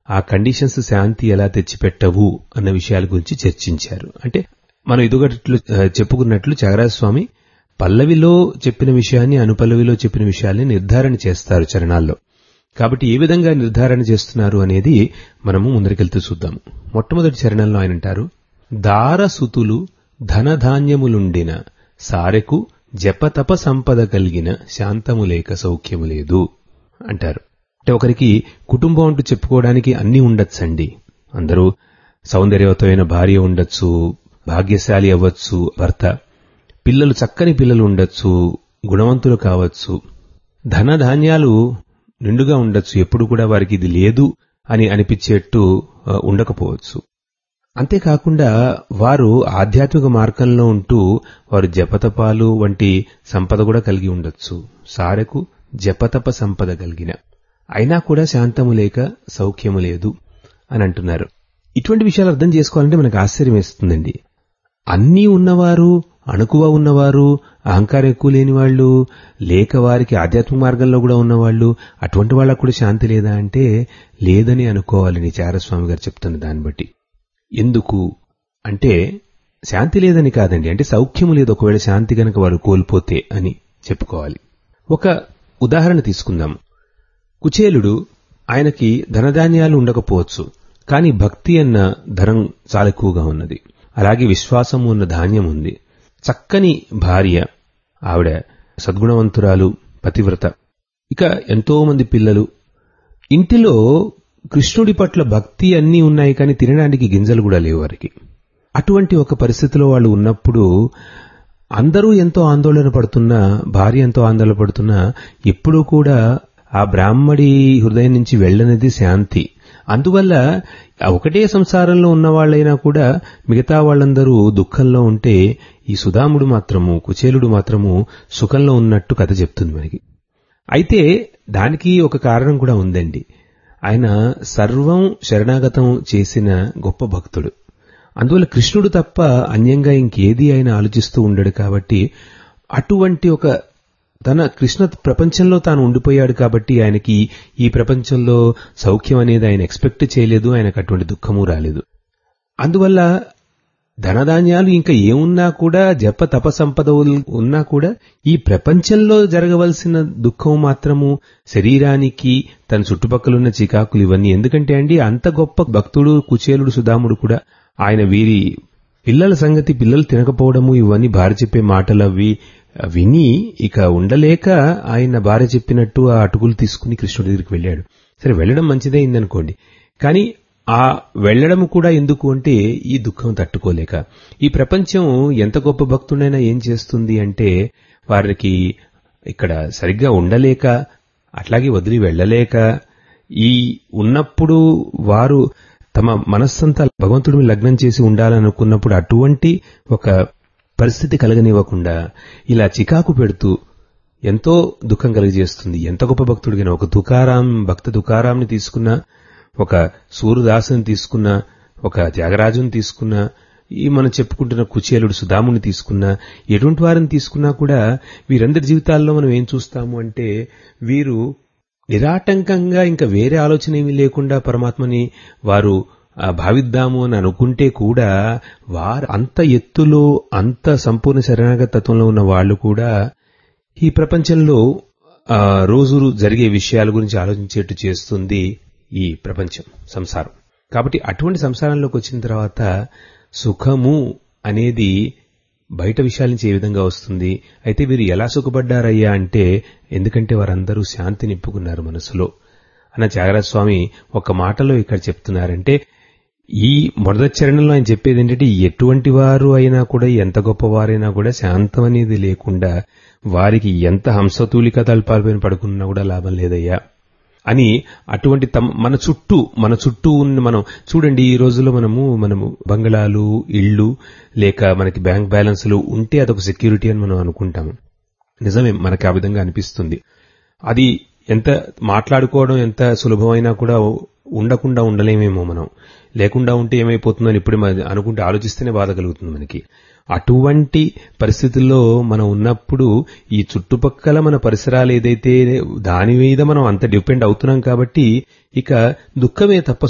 ఆ కండిషన్స్ శాంతి ఎలా తెచ్చిపెట్టవు అన్న విషయాల గురించి చర్చించారు అంటే మనం ఇదిగట్లు చెప్పుకున్నట్లు త్యాగరాజ స్వామి పల్లవిలో చెప్పిన విషయాన్ని అనుపల్లవిలో చెప్పిన విషయాల్ని నిర్ధారణ చేస్తారు చరణాల్లో కాబట్టి ఏ విధంగా నిర్ధారణ చేస్తున్నారు అనేది మనము ముందరికెళ్తూ చూద్దాము మొట్టమొదటి చరణంలో ఆయన అంటారు దారసుతులు ధనధాన్యములుండిన సారెకు జపతప సంపద కలిగిన శాంతము లేక సౌఖ్యము లేదు అంటారు అంటే ఒకరికి కుటుంబం అంటూ చెప్పుకోవడానికి అన్నీ ఉండొచ్చండి అందరూ సౌందర్యవతమైన భార్య ఉండొచ్చు భాగ్యశాలి అవ్వచ్చు భర్త పిల్లలు చక్కని పిల్లలు ఉండొచ్చు గుణవంతులు కావచ్చు ధనధాన్యాలు నిండుగా ఉండొచ్చు ఎప్పుడు కూడా వారికి ఇది లేదు అని అనిపించేట్టు ఉండకపోవచ్చు అంతేకాకుండా వారు ఆధ్యాత్మిక మార్గంలో ఉంటూ వారు జపతపాలు వంటి సంపద కూడా కలిగి ఉండొచ్చు సారెకు జపతప సంపద కలిగిన అయినా కూడా శాంతము లేక సౌఖ్యము లేదు అని అంటున్నారు ఇటువంటి విషయాలు అర్థం చేసుకోవాలంటే మనకు ఆశ్చర్యం వేస్తుందండి అన్నీ ఉన్నవారు అణుకువ ఉన్నవారు అహంకారం ఎక్కువ లేని వాళ్ళు లేక వారికి ఆధ్యాత్మిక మార్గంలో కూడా ఉన్నవాళ్ళు అటువంటి వాళ్ళకు కూడా శాంతి లేదా అంటే లేదని అనుకోవాలని చారస్వామి గారు చెప్తున్న దాన్ని బట్టి ఎందుకు అంటే శాంతి లేదని కాదండి అంటే సౌఖ్యము లేదు ఒకవేళ శాంతి గనక వారు కోల్పోతే అని చెప్పుకోవాలి ఒక ఉదాహరణ తీసుకుందాం కుచేలుడు ఆయనకి ధనధాన్యాలు ఉండకపోవచ్చు కానీ భక్తి అన్న ధనం చాలా ఎక్కువగా ఉన్నది అలాగే విశ్వాసం ఉన్న ధాన్యం ఉంది చక్కని భార్య ఆవిడ సద్గుణవంతురాలు పతివ్రత ఇక ఎంతో మంది పిల్లలు ఇంటిలో కృష్ణుడి పట్ల భక్తి అన్నీ ఉన్నాయి కానీ తినడానికి గింజలు కూడా లేవు వారికి అటువంటి ఒక పరిస్థితిలో వాళ్ళు ఉన్నప్పుడు అందరూ ఎంతో ఆందోళన పడుతున్నా భార్య ఎంతో ఆందోళన పడుతున్నా ఎప్పుడూ కూడా ఆ బ్రాహ్మడి హృదయం నుంచి వెళ్ళనిది శాంతి అందువల్ల ఒకటే సంసారంలో ఉన్న వాళ్ళైనా కూడా మిగతా వాళ్ళందరూ దుఃఖంలో ఉంటే ఈ సుధాముడు మాత్రము కుచేలుడు మాత్రము సుఖంలో ఉన్నట్టు కథ చెప్తుంది మనకి అయితే దానికి ఒక కారణం కూడా ఉందండి ఆయన సర్వం శరణాగతం చేసిన గొప్ప భక్తుడు అందువల్ల కృష్ణుడు తప్ప అన్యంగా ఇంకేది ఆయన ఆలోచిస్తూ ఉండడు కాబట్టి అటువంటి ఒక తన కృష్ణ ప్రపంచంలో తాను ఉండిపోయాడు కాబట్టి ఆయనకి ఈ ప్రపంచంలో సౌఖ్యం అనేది ఆయన ఎక్స్పెక్ట్ చేయలేదు ఆయనకు అటువంటి దుఃఖము రాలేదు అందువల్ల ధనధాన్యాలు ఇంకా ఏమున్నా కూడా జప తప సంపద ఉన్నా కూడా ఈ ప్రపంచంలో జరగవలసిన దుఃఖం మాత్రము శరీరానికి తన చుట్టుపక్కలున్న చికాకులు ఇవన్నీ ఎందుకంటే అండి అంత గొప్ప భక్తుడు కుచేలుడు సుధాముడు కూడా ఆయన వీరి పిల్లల సంగతి పిల్లలు తినకపోవడము ఇవన్నీ భార్య చెప్పే మాటలు అవి విని ఇక ఉండలేక ఆయన భార్య చెప్పినట్టు ఆ అటుకులు తీసుకుని కృష్ణుడి దగ్గరికి వెళ్ళాడు సరే వెళ్ళడం మంచిదే అయిందనుకోండి కానీ ఆ వెళ్ళడం కూడా ఎందుకు అంటే ఈ దుఃఖం తట్టుకోలేక ఈ ప్రపంచం ఎంత గొప్ప భక్తుడైనా ఏం చేస్తుంది అంటే వారికి ఇక్కడ సరిగ్గా ఉండలేక అట్లాగే వదిలి వెళ్ళలేక ఈ ఉన్నప్పుడు వారు తమ మనస్సంతా భగవంతుడిని లగ్నం చేసి ఉండాలనుకున్నప్పుడు అటువంటి ఒక పరిస్థితి కలగనివ్వకుండా ఇలా చికాకు పెడుతూ ఎంతో దుఃఖం కలిగజేస్తుంది ఎంత గొప్ప భక్తుడిగిన ఒక తుకారాం భక్త తుకారాంని తీసుకున్న ఒక సూర్యదాసుని తీసుకున్న ఒక త్యాగరాజుని తీసుకున్న ఈ మనం చెప్పుకుంటున్న కుచేలుడు సుధాముని తీసుకున్నా ఎటువంటి వారిని తీసుకున్నా కూడా వీరందరి జీవితాల్లో మనం ఏం చూస్తాము అంటే వీరు నిరాటంకంగా ఇంకా వేరే ఆలోచన ఏమీ లేకుండా పరమాత్మని వారు భావిద్దాము అని అనుకుంటే కూడా వారు అంత ఎత్తులో అంత సంపూర్ణ శరణాగత తత్వంలో ఉన్న వాళ్ళు కూడా ఈ ప్రపంచంలో రోజు జరిగే విషయాల గురించి ఆలోచించేట్టు చేస్తుంది ఈ ప్రపంచం సంసారం కాబట్టి అటువంటి సంసారంలోకి వచ్చిన తర్వాత సుఖము అనేది బయట విషయాల నుంచి ఏ విధంగా వస్తుంది అయితే వీరు ఎలా సుఖపడ్డారయ్యా అంటే ఎందుకంటే వారందరూ శాంతి నింపుకున్నారు మనసులో అన్న త్యాగరాజస్వామి ఒక మాటలో ఇక్కడ చెప్తున్నారంటే ఈ మొదటి చరణంలో ఆయన చెప్పేది ఏంటంటే ఎటువంటి వారు అయినా కూడా ఎంత గొప్పవారైనా కూడా శాంతం అనేది లేకుండా వారికి ఎంత హంసతూలిక తల్పాలపైన పడుకున్నా కూడా లాభం లేదయ్యా అని అటువంటి మన చుట్టూ మన చుట్టూ ఉన్న మనం చూడండి ఈ రోజుల్లో మనము మనము బంగళాలు ఇళ్ళు లేక మనకి బ్యాంక్ బ్యాలెన్స్లు ఉంటే అదొక సెక్యూరిటీ అని మనం అనుకుంటాము నిజమే మనకి ఆ విధంగా అనిపిస్తుంది అది ఎంత మాట్లాడుకోవడం ఎంత సులభమైనా కూడా ఉండకుండా ఉండలేమేమో మనం లేకుండా ఉంటే ఏమైపోతుందని ఇప్పుడే అనుకుంటే ఆలోచిస్తేనే బాధ కలుగుతుంది మనకి అటువంటి పరిస్థితుల్లో మనం ఉన్నప్పుడు ఈ చుట్టుపక్కల మన పరిసరాలు ఏదైతే దాని మీద మనం అంత డిపెండ్ అవుతున్నాం కాబట్టి ఇక దుఃఖమే తప్ప